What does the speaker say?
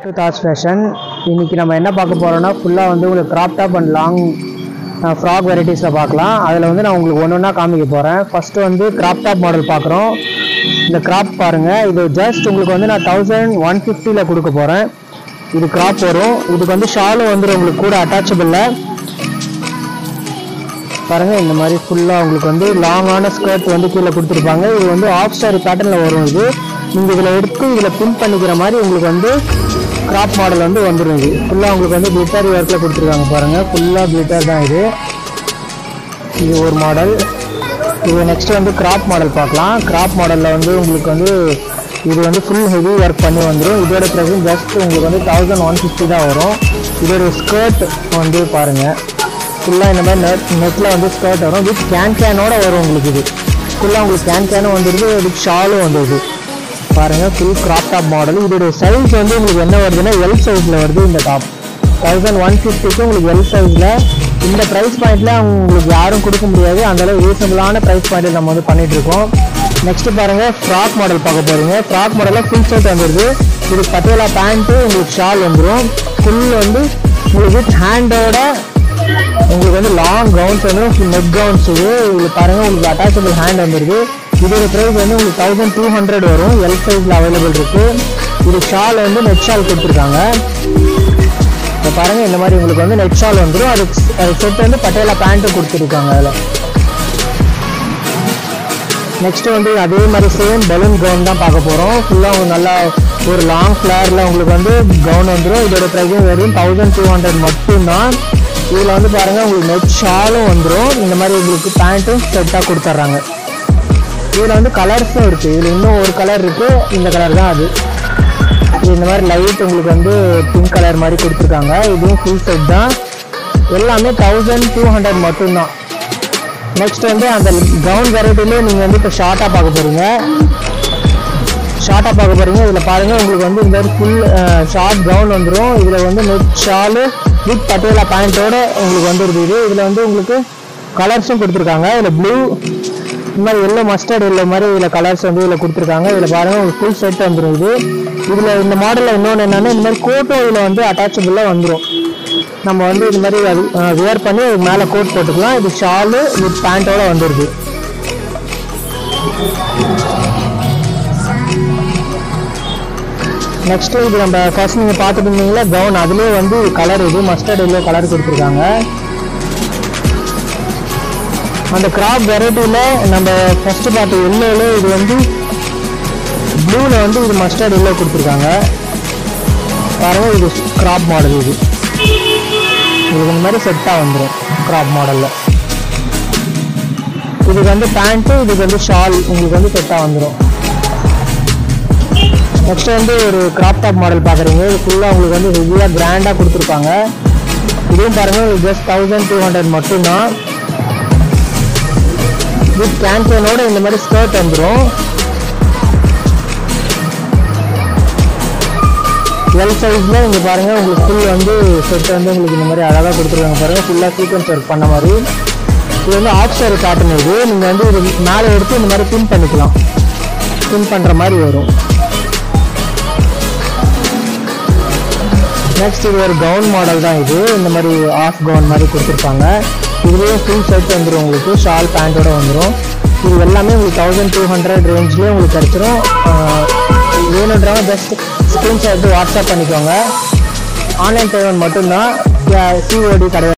to Taj fashion இன்னைக்கு நம்ம என்ன பார்க்க போறோம்னா ஃபுல்லாக வந்து உங்களுக்கு crop top and long frock வெரைட்டிஸில் பார்க்கலாம் அதில் வந்து நான் உங்களுக்கு ஒன்று ஒன்றா காமிக்க போகிறேன் ஃபஸ்ட்டு வந்து கிராப் டாப் மாடல் பார்க்குறோம் இந்த கிராப் பாருங்கள் இது ஜஸ்ட் உங்களுக்கு வந்து நான் தௌசண்ட் ஒன் ஃபிஃப்டியில் கொடுக்க போகிறேன் இது கிராப் வரும் இதுக்கு வந்து ஷாலும் வந்துடும் உங்களுக்கு கூட அட்டாச்சபிளில் பாருங்க இந்த மாதிரி ஃபுல்லாக உங்களுக்கு வந்து லாங்கான ஸ்கர்ட் வந்து கீழே கொடுத்துருப்பாங்க இது வந்து ஆஃப் சாரி பேட்டர்னில் வரும் இது நீங்கள் இதில் எடுத்து இதில் பின் பண்ணிக்கிற மாதிரி உங்களுக்கு வந்து கிராப் மாடல் வந்து வந்துடும் இது ஃபுல்லாக உங்களுக்கு வந்து கிளிட்டர் ஒர்க்கில் கொடுத்துருக்காங்க பாருங்கள் ஃபுல்லாக கிளிட்டர் தான் இது இது ஒரு மாடல் இது நெக்ஸ்ட் வந்து கிராப் மாடல் பார்க்கலாம் கிராப் மாடலில் வந்து உங்களுக்கு வந்து இது வந்து ஃபுல் ஹெவி ஒர்க் பண்ணி வந்துடும் இதோட ப்ரைஸும் ஜஸ்ட் உங்களுக்கு வந்து தௌசண்ட் ஒன் ஃபிஃப்டி தான் வரும் இதோட ஸ்கர்ட் வந்து பாருங்கள் ஃபுல்லாக இந்த மாதிரி நெட் நெட்டில் வந்து ஸ்கர்ட் வரும் வித் கேன் கேனோட வரும் உங்களுக்கு இது ஃபுல்லாக உங்களுக்கு கேன் கேனும் வந்துடுது வித் ஷாலும் வந்துடுது பாருங்கள் ஃபுல் கிராப் டாப் மாடல் இதோட சைஸ் வந்து உங்களுக்கு என்ன வருதுன்னா எல் சைஸில் வருது இந்த டாப் தௌசண்ட் ஒன் ஃபிஃப்டிக்கு உங்களுக்கு எல் சைஸில் இந்த ப்ரைஸ் பாயிண்டில் உங்களுக்கு யாரும் கொடுக்க முடியாது அந்தளவு ரீசனபிளான ப்ரைஸ் பாயிண்டில் நம்ம வந்து பண்ணிட்டு இருக்கோம் நெக்ஸ்ட் பாருங்க ஃப்ராக் மாடல் பார்க்க போறீங்க ஃப்ராக் மாடலில் ஃபுல் ஷர்ட் வந்துடுது இது பட்டியலா பேண்ட்டு உங்களுக்கு ஷால் வந்துடும் ஃபுல் வந்து உங்களுக்கு வித் ஹேண்டோட உங்களுக்கு வந்து லாங் கவுன்ஸ் வந்து நெக் கவுன்ஸ் இது இதில் பாருங்க உங்களுக்கு அட்டாச்சபிள் ஹேண்ட் வந்துடுது இதோட ப்ரைஸ் வந்து உங்களுக்கு தௌசண்ட் டூ ஹண்ட்ரட் வரும் எல் சைஸில் அவைலபிள் இருக்கு இது ஷால் வந்து நெட் ஷால் கொடுத்துருக்காங்க இப்போ பாருங்க இந்த மாதிரி உங்களுக்கு வந்து நெட் ஷால் வந்துடும் அதுக்கு அது செட் வந்து பட்டேலா பேண்ட்டும் கொடுத்துருக்காங்க அதில் நெக்ஸ்ட் வந்து அதே மாதிரி சேம் பலூன் கவுன் தான் பார்க்க போகிறோம் ஃபுல்லாக நல்லா ஒரு லாங் ஃப்ளேரில் உங்களுக்கு வந்து கவுன் வந்துடும் இதோட ப்ரைஸும் வெறும் தௌசண்ட் டூ ஹண்ட்ரட் மட்டும்தான் இதில் வந்து பாருங்கள் உங்களுக்கு நெட் ஷாலும் வந்துடும் இந்த மாதிரி உங்களுக்கு பேண்ட்டும் செட்டாக கொடுத்துட்றாங்க இதில் வந்து கலர்ஸும் இருக்குது இதில் இன்னும் ஒரு கலர் இருக்குது இந்த கலர் தான் அது இது இந்த மாதிரி லைட் உங்களுக்கு வந்து பிங்க் கலர் மாதிரி கொடுத்துருக்காங்க இதுவும் ஃபுல் செட் தான் எல்லாமே தௌசண்ட் டூ ஹண்ட்ரட் மட்டும்தான் நெக்ஸ்ட் வந்து அந்த கவுன் வெரைட்டிலே நீங்கள் வந்து இப்போ ஷார்ட்டாக பார்க்க போகிறீங்க ஷார்ட்டாக பார்க்க போகிறீங்க இதில் பாருங்கள் உங்களுக்கு வந்து இந்த மாதிரி ஃபுல் ஷார்ட் கவுன் வந்துடும் இதில் வந்து நெட் ஷாலு வித் பட்டேலா பேண்ட்டோட உங்களுக்கு வந்துடுது இது இதில் வந்து உங்களுக்கு கலர்ஸும் கொடுத்துருக்காங்க இதில் ப்ளூ இந்த மாதிரி எல்லோ மஸ்டர்ட் எல்லோ மாதிரி இதில் கலர்ஸ் வந்து இதில் கொடுத்துருக்காங்க இதில் பாருங்கள் உங்களுக்கு ஃபுல் செட் வந்துடும் இது இதில் இந்த மாடலில் இன்னொன்று என்னென்னா இந்த மாதிரி கோட்டும் இதில் வந்து அட்டாச்சபிளாக வந்துடும் நம்ம வந்து இது மாதிரி அது வேர் பண்ணி அதுக்கு மேலே கோட் போட்டுக்கலாம் இது ஷாலு வித் பேண்ட்டோட வந்துடுது நெக்ஸ்ட் இது நம்ம ஃபர்ஸ்ட் நீங்கள் பார்த்துட்டு இருந்தீங்களா கவுன் அதுலேயே வந்து கலர் இது மஸ்டர்ட் எல்லோ கலர் கொடுத்துருக்காங்க அந்த கிராப் வெரைட்டியில் நம்ம ஃபர்ஸ்ட் பார்த்த எல்லோவில் இது வந்து ப்ளூவில் வந்து இது மஸ்டர்ட் எல்லோ கொடுத்துருக்காங்க பாருங்க இது கிராப் மாடல் இது இது இந்த மாதிரி செட்டாக வந்துடும் கிராப் மாடலில் இதுக்கு வந்து பேண்ட்டு இதுக்கு வந்து ஷால் உங்களுக்கு வந்து செட்டாக வந்துடும் நெக்ஸ்ட் வந்து ஒரு கிராப் டாப் மாடல் பார்க்குறீங்க இது ஃபுல்லாக உங்களுக்கு வந்து ஹெவியாக கிராண்டாக கொடுத்துருப்பாங்க இதுவும் பாருங்கள் இது ஜஸ்ட் தௌசண்ட் டூ ஹண்ட்ரட் மட்டும்தான் வித் கேன்சனோட இந்த மாதிரி ஸ்கர்ட் வந்துடும் எல் சைஸில் இங்கே பாருங்கள் உங்களுக்கு ஃபுல் வந்து செட் வந்து உங்களுக்கு இந்த மாதிரி அழகாக கொடுத்துருக்காங்க பாருங்கள் ஃபுல்லாக சீக்வன்ஸ் ஒர்க் பண்ண மாதிரி இது வந்து ஆஃப் சாரி பேட்டர்ன் இது நீங்கள் வந்து இது மேலே எடுத்து இந்த மாதிரி பின் பண்ணிக்கலாம் பின் பண்ணுற மாதிரி வரும் நெக்ஸ்ட் இது ஒரு கவுன் மாடல் தான் இது இந்த மாதிரி ஆஃப் கவுன் மாதிரி கொடுத்துருப்பாங்க இதுலேயும் ஃபுல் செட் வந்துடும் உங்களுக்கு ஷால் பேண்ட்டோட வந்துடும் இது எல்லாமே உங்களுக்கு தௌசண்ட் டூ ஹண்ட்ரட் ரேஞ்ச்லேயே உங்களுக்கு கிடச்சிரும் வேணுன்றவங்க ஜஸ்ட் ஸ்க்ரீன்ஷாட் எடுத்து வாட்ஸ்அப் பண்ணிக்கோங்க ஆன்லைன் பேமெண்ட் மட்டும்தான் சிஓடி கிடையாது